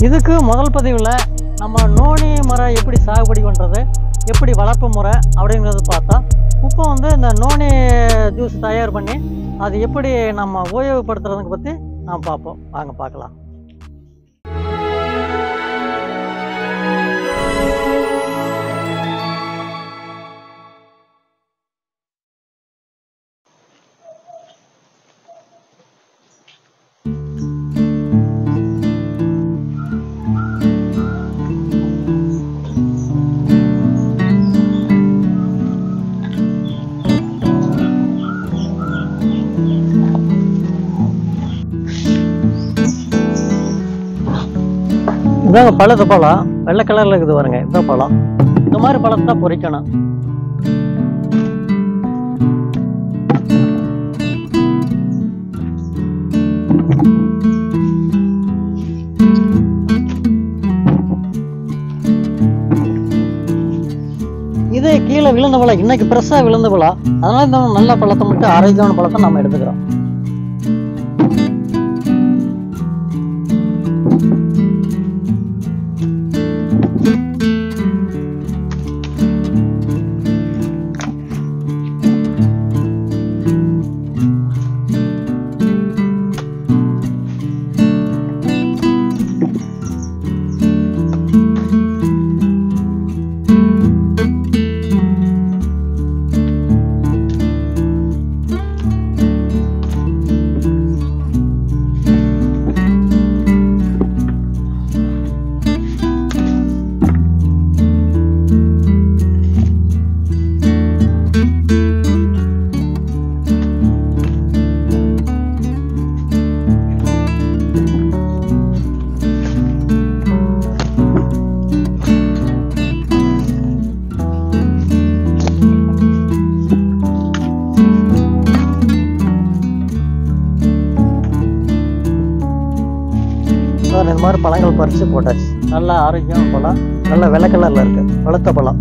இதுக்கு முதல் பதிவில் நம்ம நோனி மரம் எப்படி சாகுபடி பண்ணுறது எப்படி வளர்ப்பு முறை அப்படிங்கிறது பார்த்தா இப்போ வந்து இந்த நோனி ஜூஸ் தயார் பண்ணி அது எப்படி நம்ம உபயோகப்படுத்துறதுக்கு பற்றி நாம் பார்ப்போம் வாங்க பார்க்கலாம் இதாங்க பழத்து பழம் வெள்ளை கலரில் இருக்குது பாருங்க இந்த பழம் இந்த மாதிரி பழத்தை தான் பொறிக்கணும் இது கீழே விழுந்த பழம் இன்னைக்கு ஃப்ரெஷ்ஷாக விழுந்த பழம் அதனால இந்த நல்ல பழத்தை மட்டும் ஆரோக்கியமான பழத்தை நம்ம எடுத்துக்கிறோம் சார் இந்த மாதிரி பழங்கள் பறித்து போட்டாச்சு நல்ல ஆரோக்கியமான பழம் நல்ல வெள்ளை கலரில் இருக்கு வெளுத்த பழம்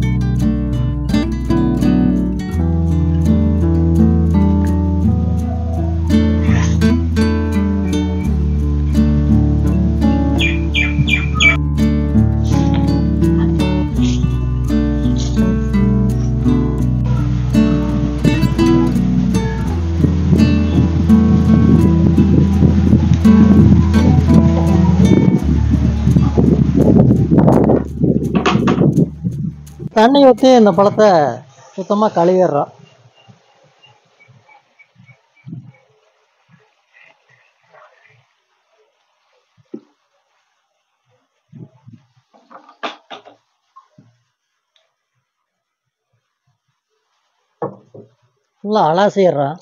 தண்ணி ஊற்றி இந்த பழத்தை சுத்தமாக கழுவிடுறோம் ஃபுல்லாக அலாசிடுறோம்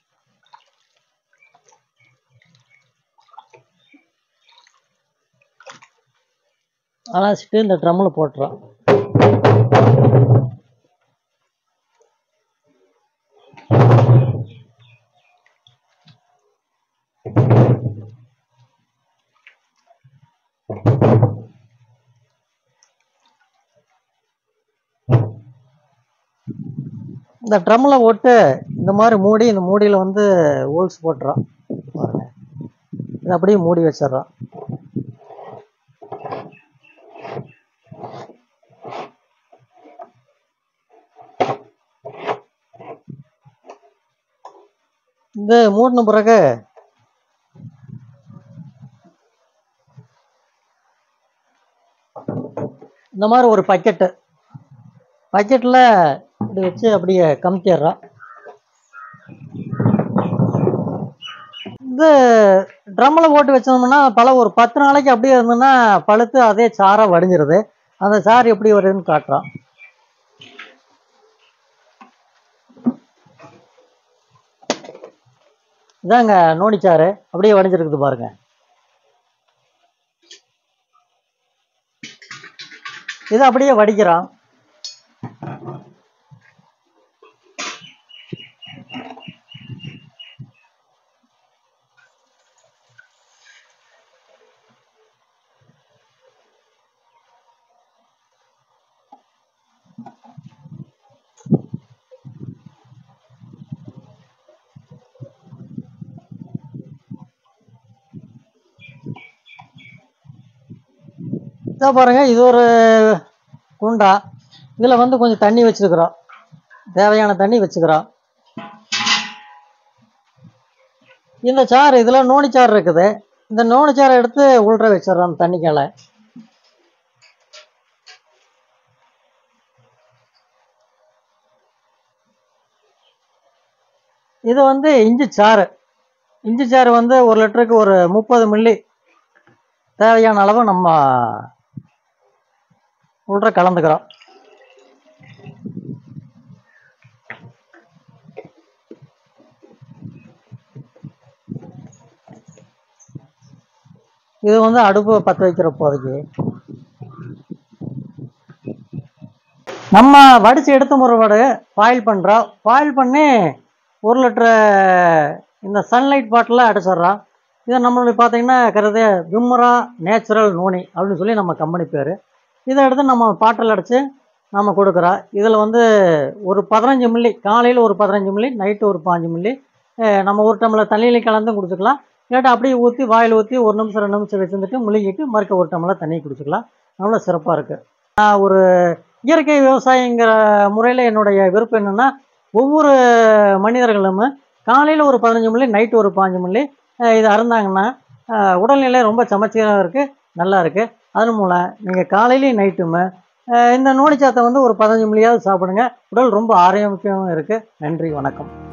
அலாசிட்டு இந்த ட்ரம்மில் போட்டுறோம் இந்த ட்ரம்மில் போட்டு இந்த மாதிரி மூடி இந்த மூடியில் வந்து ஹோல்ஸ் போட்டுறோம் பாருங்க இதை அப்படியே மூடி வச்சிடுறோம் இந்த மூடின பிறகு இந்த மாதிரி ஒரு பக்கெட்டு பக்கெட்டில் இப்படி வச்சு அப்படியே கமுத்திடுறோம் இது ட்ரம்மில் போட்டு வச்சோம்னா பழம் ஒரு பத்து நாளைக்கு அப்படியே இருந்ததுன்னா பழுத்து அதே சாராக வடிஞ்சிருது அந்த சாறு எப்படி வருதுன்னு காட்டுறோம் இதாங்க நோனிச்சாறு அப்படியே வடிஞ்சிருக்குது பாருங்க இது அப்படியே வடிக்கிறோம் இதோ பாருங்க இது ஒரு குண்டா இதில் வந்து கொஞ்சம் தண்ணி வச்சுருக்குறோம் தேவையான தண்ணி வச்சுக்கிறோம் இந்த சாறு இதில் நோனி சாறு இருக்குது இந்த நோனி சாறை எடுத்து உள்ற வச்சிடுறோம் அந்த தண்ணிக்கால இது வந்து இஞ்சி சாறு இஞ்சி சாறு வந்து ஒரு லிட்டருக்கு ஒரு முப்பது மில்லி தேவையான அளவு நம்ம உள்ள கலந்துக்கிறோம் இது வந்து அடுப்பு பற்ற வைக்கிற போதைக்கு நம்ம வடித்து எடுத்த முறைப்பாடு பாயில் பண்ணுறோம் பாயில் பண்ணி ஒரு லிட்டரு இந்த சன்லைட் பாட்டில் அடைச்சிட்றோம் இதை நம்மளுடைய பார்த்தீங்கன்னா கருது விம்மரா நேச்சுரல் நோனி அப்படின்னு சொல்லி நம்ம கம்பெனி பேர் இதை எடுத்து நம்ம பாட்டில் அடைச்சி நம்ம கொடுக்குறோம் இதில் வந்து ஒரு பதினஞ்சு மில்லி காலையில் ஒரு பதினஞ்சு மில்லி நைட்டு ஒரு பாஞ்சு மில்லி அஹ் நம்ம ஒரு டம்ளர் தண்ணியில் கலந்தும் குடிச்சுக்கலாம் இல்லாட்டா அப்படியே ஊற்றி வாயில் ஊற்றி ஒரு நிமிஷம் ரெண்டு நிமிஷம் வச்சுருந்துட்டு முழுங்கிட்டு மறுக்க ஒரு டம்ளர் தண்ணி குடிச்சுக்கலாம் அவ்வளோ சிறப்பாக இருக்குது நான் ஒரு இயற்கை விவசாயிங்கிற முறையில் என்னுடைய விருப்பம் என்னென்னா ஒவ்வொரு மனிதர்களும் காலையில் ஒரு பதினஞ்சு மில்லி நைட்டு ஒரு பாஞ்சு மில்லி அஹ் இதை அருந்தாங்கன்னா அஹ் உடல்நிலை ரொம்ப சமச்சீராக இருக்குது நல்லா இருக்குது அதன் மூலம் நீங்கள் காலையிலையும் நைட்டுமே அஹ் இந்த நோனிச்சாத்தை வந்து ஒரு பதினஞ்சு மில்லியாவது சாப்பிடுங்க உடல் ரொம்ப ஆரோக்கியமாகவும் இருக்குது நன்றி வணக்கம்